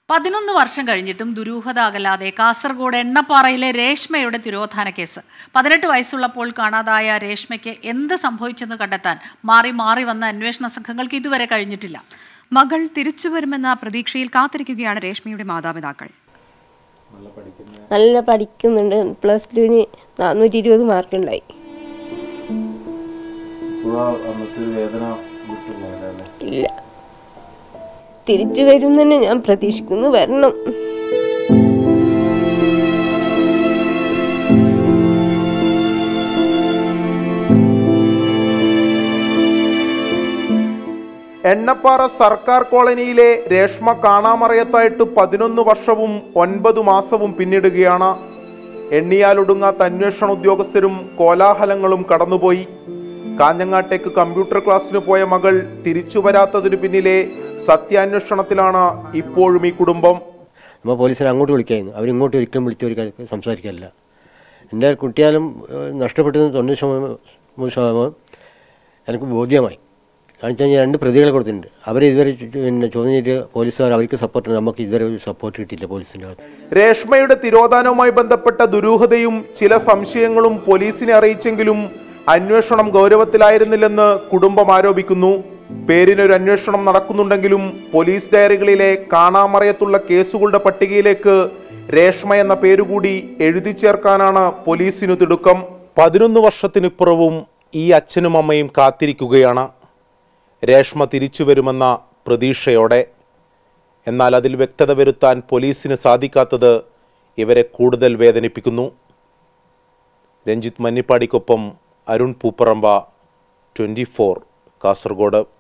പതിനൊന്ന് വർഷം കഴിഞ്ഞിട്ടും ദുരൂഹത അകലാതെ കാസർഗോഡ് എണ്ണപ്പാറയിലെ രേഷ്മയുടെ തിരോധാന കേസ് പതിനെട്ട് വയസ്സുള്ളപ്പോൾ കാണാതായ രേഷ്മയ്ക്ക് എന്ത് സംഭവിച്ചെന്ന് കണ്ടെത്താൻ മാറി മാറി വന്ന അന്വേഷണ സംഘങ്ങൾക്ക് ഇതുവരെ കഴിഞ്ഞിട്ടില്ല മകൾ തിരിച്ചു വരുമെന്ന പ്രതീക്ഷയിൽ കാത്തിരിക്കുകയാണ് രേഷ്മയുടെ മാതാപിതാക്കൾ നല്ല പഠിക്കുന്നുണ്ട് പ്ലസ് ടുവിന് നാനൂറ്റി ഇരുപത് മാർക്കുണ്ടായി ഇല്ല തിരിച്ചു വരും തന്നെ ഞാൻ പ്രതീക്ഷിക്കുന്നു വരണം എണ്ണപ്പാറ സർക്കാർ കോളനിയിലെ രേഷ്മ കാണാമറയത്തായിട്ട് പതിനൊന്ന് വർഷവും ഒൻപത് മാസവും പിന്നിടുകയാണ് എണ്ണിയാലൊടുങ്ങാത്ത അന്വേഷണ ഉദ്യോഗസ്ഥരും കോലാഹലങ്ങളും കടന്നുപോയി കാഞ്ഞങ്ങാട്ടേക്ക് കമ്പ്യൂട്ടർ ക്ലാസ്സിന് പോയ മകൾ തിരിച്ചു വരാത്തതിനു പിന്നിലെ സത്യാന്വേഷണത്തിലാണ് ഇപ്പോഴും ഈ കുടുംബം നമ്മൾ പോലീസിനെ അങ്ങോട്ട് വിളിക്കായിരുന്നു അവരിങ്ങോട്ട് ഒരിക്കലും വിളിച്ച് ഒരു കാര്യം സംസാരിക്കാറില്ല എൻ്റെ കുട്ടിയാലും ഏഹ്, നഷ്ടപ്പെട്ടത് തൊണ്ണൂറ് ശതമാനം മൂന്ന് ശതമാനം എനിക്ക് ബോധ്യമായി കാരണം വെച്ച് കഴിഞ്ഞാൽ രണ്ട് പ്രതികളെ കൊടുത്തിട്ടുണ്ട് അവരെ ഇതുവരെ ചു- പിന്നെ ചോദ്യം ചെയ്തിട്ട് പോലീസുകാർ അവർക്ക് സപ്പോർട്ട് നമുക്ക് ഇതുവരെ ഒരു സപ്പോർട്ട് കിട്ടിയില്ല പോലീസിൻ്റെ ഭാഗത്ത് രേഷ്മയുടെ തിരോധാനവുമായി ബന്ധപ്പെട്ട ദുരൂഹതയും ചില സംശയങ്ങളും പോലീസിനെ അറിയിച്ചെങ്കിലും അന്വേഷണം ഗൗരവത്തിലായിരുന്നില്ലെന്ന് കുടുംബം ആരോപിക്കുന്നു പേരിനൊരു അന്വേഷണം നടക്കുന്നുണ്ടെങ്കിലും പോലീസ് ഡയറികളിലെ കാണാമറയത്തുള്ള കേസുകളുടെ പട്ടികയിലേക്ക് രേഷ്മ എന്ന പേരുകൂടി എഴുതി ചേർക്കാനാണ് പോലീസിനു തിടുക്കം പതിനൊന്ന് വർഷത്തിനിപ്പുറവും ഈ അച്ഛനും അമ്മയും കാത്തിരിക്കുകയാണ് രേഷ്മ തിരിച്ചു വരുമെന്ന പ്രതീക്ഷയോടെ എന്നാൽ അതിൽ വ്യക്തത വരുത്താൻ പോലീസിന് സാധിക്കാത്തത് ഇവരെ കൂടുതൽ വേദനിപ്പിക്കുന്നു രഞ്ജിത്ത് മന്നിപ്പാടിക്കൊപ്പം അരുൺ പൂപ്പറമ്പ ട്വൻറ്റി ഫോർ കാസർഗോഡ്